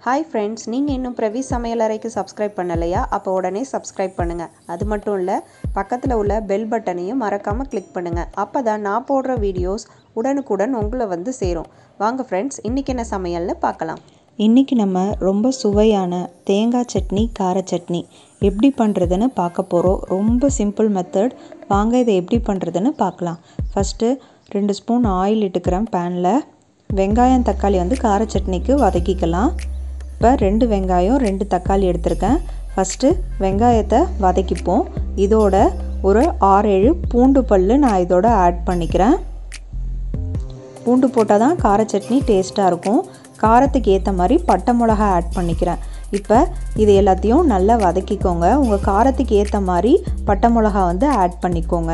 hi friends நீங்கள் இன்னும் Pravi சமையலறைக்கு subscribe பண்ணலையா அப்போ உடனே சப்ஸ்கிரைப் பண்ணுங்கள் அது மட்டும் இல்லை பக்கத்தில் உள்ள பெல் பட்டனையும் மறக்காமல் கிளிக் பண்ணுங்கள் அப்போ தான் நான் போடுற வீடியோஸ் உடனுக்குடன் உங்களை வந்து சேரும் வாங்க ஃப்ரெண்ட்ஸ் இன்றைக்கி என்ன சமையல்னு பார்க்கலாம் இன்றைக்கி நம்ம ரொம்ப சுவையான தேங்காய் சட்னி கார சட்னி எப்படி பண்ணுறதுன்னு பார்க்க போகிறோம் ரொம்ப சிம்பிள் மெத்தட் வாங்க இதை எப்படி பண்ணுறதுன்னு பார்க்கலாம் ஃபஸ்ட்டு ரெண்டு ஸ்பூன் ஆயில் இட்டுக்கிறேன் பேனில் வெங்காயம் தக்காளி வந்து கார சட்னிக்கு வதக்கிக்கலாம் இப்போ ரெண்டு வெங்காயம் ரெண்டு தக்காளி எடுத்திருக்கேன் ஃபஸ்ட்டு வெங்காயத்தை வதக்கிப்போம் இதோட ஒரு ஆறு ஏழு பூண்டு பல் நான் இதோட ஆட் பண்ணிக்கிறேன் பூண்டு போட்டால் தான் கார சட்னி டேஸ்ட்டாக இருக்கும் காரத்துக்கு ஏற்ற மாதிரி பட்டை மிளகா ஆட் பண்ணிக்கிறேன் இப்போ இது எல்லாத்தையும் நல்லா வதக்கிக்கோங்க உங்கள் காரத்துக்கு ஏற்ற மாதிரி பட்டை மிளகா வந்து ஆட் பண்ணிக்கோங்க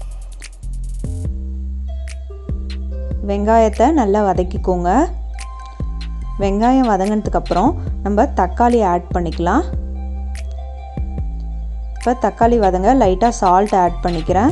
வெங்காயத்தை நல்லா வதக்கிக்கோங்க வெங்காயம் வதங்கினதுக்கப்புறம் நம்ம தக்காளி ஆட் பண்ணிக்கலாம் இப்போ தக்காளி வதங்க லைட்டாக சால்ட் ஆட் பண்ணிக்கிறேன்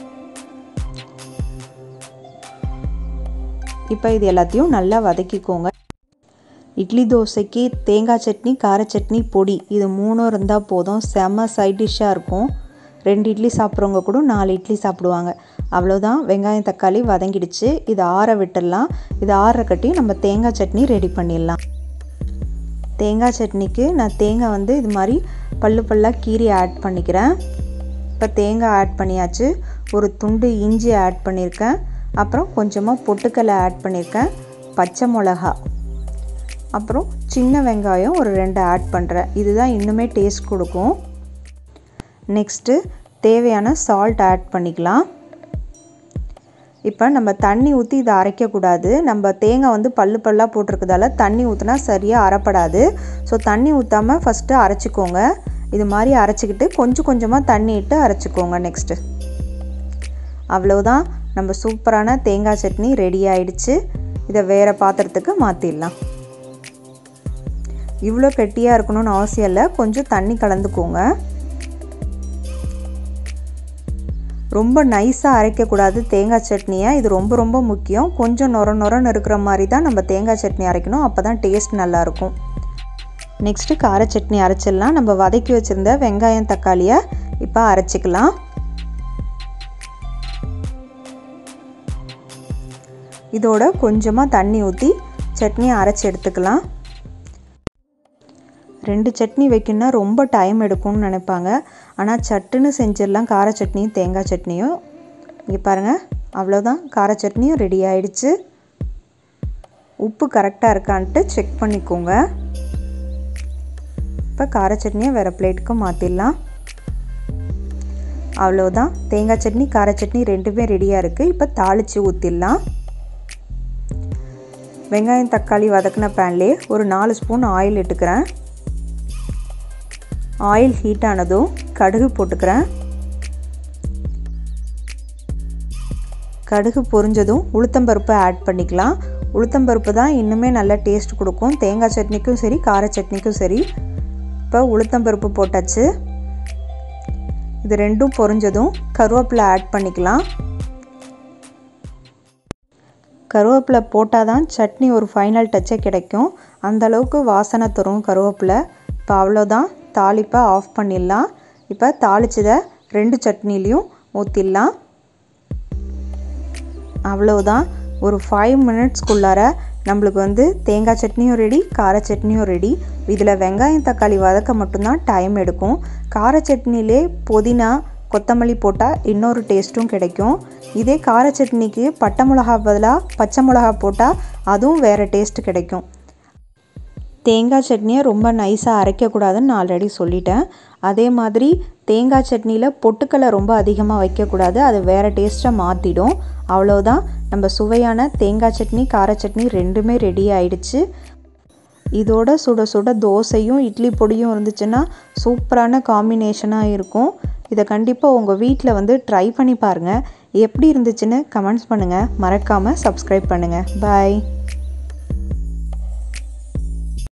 இப்போ இது எல்லாத்தையும் நல்லா வதக்கிக்கோங்க இட்லி தோசைக்கு தேங்காய் சட்னி கார சட்னி பொடி இது மூணும் இருந்தால் போதும் செம்ம சைட் டிஷ்ஷாக இருக்கும் ரெண்டு இட்லி சாப்பிட்றவங்க கூட நாலு இட்லி சாப்பிடுவாங்க அவ்வளோதான் வெங்காயம் தக்காளி வதங்கிடுச்சு இதை ஆற விட்டுடலாம் இதை ஆற கட்டி நம்ம தேங்காய் சட்னி ரெடி பண்ணிடலாம் தேங்காய் சட்னிக்கு நான் தேங்காய் வந்து இது மாதிரி பல்லு பல்லாக கீரி ஆட் பண்ணிக்கிறேன் இப்போ தேங்காய் ஆட் பண்ணியாச்சு ஒரு துண்டு இஞ்சி ஆட் பண்ணியிருக்கேன் அப்புறம் கொஞ்சமாக பொட்டுக்கல்லை ஆட் பண்ணியிருக்கேன் பச்சை மிளகா அப்புறம் சின்ன வெங்காயம் ஒரு ரெண்டு ஆட் பண்ணுறேன் இதுதான் இன்னுமே டேஸ்ட் கொடுக்கும் நெக்ஸ்ட்டு தேவையான சால்ட் ஆட் பண்ணிக்கலாம் இப்போ நம்ம தண்ணி ஊற்றி இதை அரைக்கக்கூடாது நம்ம தேங்காய் வந்து பல்லு பல்லாக போட்டிருக்கதால தண்ணி ஊற்றினா சரியாக அரைப்படாது ஸோ தண்ணி ஊற்றாமல் ஃபஸ்ட்டு அரைச்சிக்கோங்க இது மாதிரி அரைச்சிக்கிட்டு கொஞ்சம் கொஞ்சமாக தண்ணி இட்டு அரைச்சிக்கோங்க நெக்ஸ்ட்டு அவ்வளோதான் நம்ம சூப்பரான தேங்காய் சட்னி ரெடி ஆயிடுச்சு இதை வேறு பாத்திரத்துக்கு மாற்றிடலாம் இவ்வளோ கெட்டியாக இருக்கணும்னு அவசியம் இல்லை கொஞ்சம் தண்ணி கலந்துக்கோங்க ரொம்ப நைஸாக அரைக்கக்கூடாது தேங்காய் சட்னியை இது ரொம்ப ரொம்ப முக்கியம் கொஞ்சம் நொர நொரன்னு இருக்கிற மாதிரி தான் நம்ம தேங்காய் சட்னி அரைக்கணும் அப்போ தான் டேஸ்ட் நல்லாயிருக்கும் நெக்ஸ்ட்டு கார சட்னி அரைச்சிடலாம் நம்ம வதக்கி வச்சுருந்த வெங்காயம் தக்காளியை இப்போ அரைச்சிக்கலாம் இதோட கொஞ்சமாக தண்ணி ஊற்றி சட்னியை அரைச்சி எடுத்துக்கலாம் ரெண்டு சட்னி வைக்கணுன்னா ரொம்ப டைம் எடுக்கும்னு நினைப்பாங்க ஆனால் சட்டுன்னு செஞ்சிடலாம் கார சட்னியும் தேங்காய் சட்னியும் இங்கே பாருங்கள் அவ்வளோதான் கார சட்னியும் ரெடி ஆயிடுச்சு உப்பு கரெக்டாக இருக்கான்ட்டு செக் பண்ணிக்கோங்க இப்போ கார சட்னியை வேறு பிளேட்டுக்கு மாற்றிடலாம் அவ்வளோதான் தேங்காய் சட்னி கார சட்னி ரெண்டுமே ரெடியாக இருக்குது இப்போ தாளித்து ஊற்றிடலாம் வெங்காயம் தக்காளி வதக்கின பேன்லேயே ஒரு நாலு ஸ்பூன் ஆயில் இட்டுக்கிறேன் ஆயில் ஹீட் ஆனதும் கடுகு போட்டுக்கிறேன் கடுகு பொரிஞ்சதும் உளுத்தம்பருப்பு ஆட் பண்ணிக்கலாம் உளுத்தம்பருப்பு தான் இன்னுமே நல்ல டேஸ்ட் கொடுக்கும் தேங்காய் சட்னிக்கும் சரி கார சட்னிக்கும் சரி இப்போ உளுத்தம்பருப்பு போட்டாச்சு இது ரெண்டும் பொரிஞ்சதும் கருவேப்பிலை ஆட் பண்ணிக்கலாம் கருவேப்பிலை போட்டால் தான் சட்னி ஒரு ஃபைனல் டச்சே கிடைக்கும் அந்தளவுக்கு வாசனை தரும் கருவேப்பிலை இப்போ அவ்வளோதான் தாளிப்பை ஆஃப் பண்ணிடலாம் இப்போ தாளிச்சதை ரெண்டு சட்னிலையும் ஊற்றிடலாம் அவ்வளோதான் ஒரு ஃபைவ் மினிட்ஸ்க்குள்ளார நம்மளுக்கு வந்து தேங்காய் சட்னியும் ரெடி கார சட்னியும் ரெடி இதில் வெங்காயம் தக்காளி வதக்க மட்டும்தான் டைம் எடுக்கும் கார சட்னிலே புதினா கொத்தமல்லி போட்டால் இன்னொரு டேஸ்ட்டும் கிடைக்கும் இதே கார சட்னிக்கு பட்டை மிளகா பதிலாக பச்சை மிளகா போட்டால் அதுவும் வேறு டேஸ்ட் கிடைக்கும் தேங்காய் சட்னியை ரொம்ப நைஸாக அரைக்கக்கூடாதுன்னு நான் ஆல்ரெடி சொல்லிட்டேன் அதே மாதிரி தேங்காய் சட்னியில் பொட்டுக்கலை ரொம்ப அதிகமாக வைக்கக்கூடாது அது வேறு டேஸ்ட்டை மாற்றிடும் அவ்வளோதான் நம்ம சுவையான தேங்காய் சட்னி கார சட்னி ரெண்டுமே ரெடி ஆயிடுச்சு இதோட சுட சுட தோசையும் இட்லி பொடியும் இருந்துச்சுன்னா சூப்பரான காம்பினேஷனாக இருக்கும் இதை கண்டிப்பாக உங்கள் வீட்டில் வந்து ட்ரை பண்ணி பாருங்கள் எப்படி இருந்துச்சுன்னு கமெண்ட்ஸ் பண்ணுங்கள் மறக்காமல் சப்ஸ்கிரைப் பண்ணுங்கள் பாய்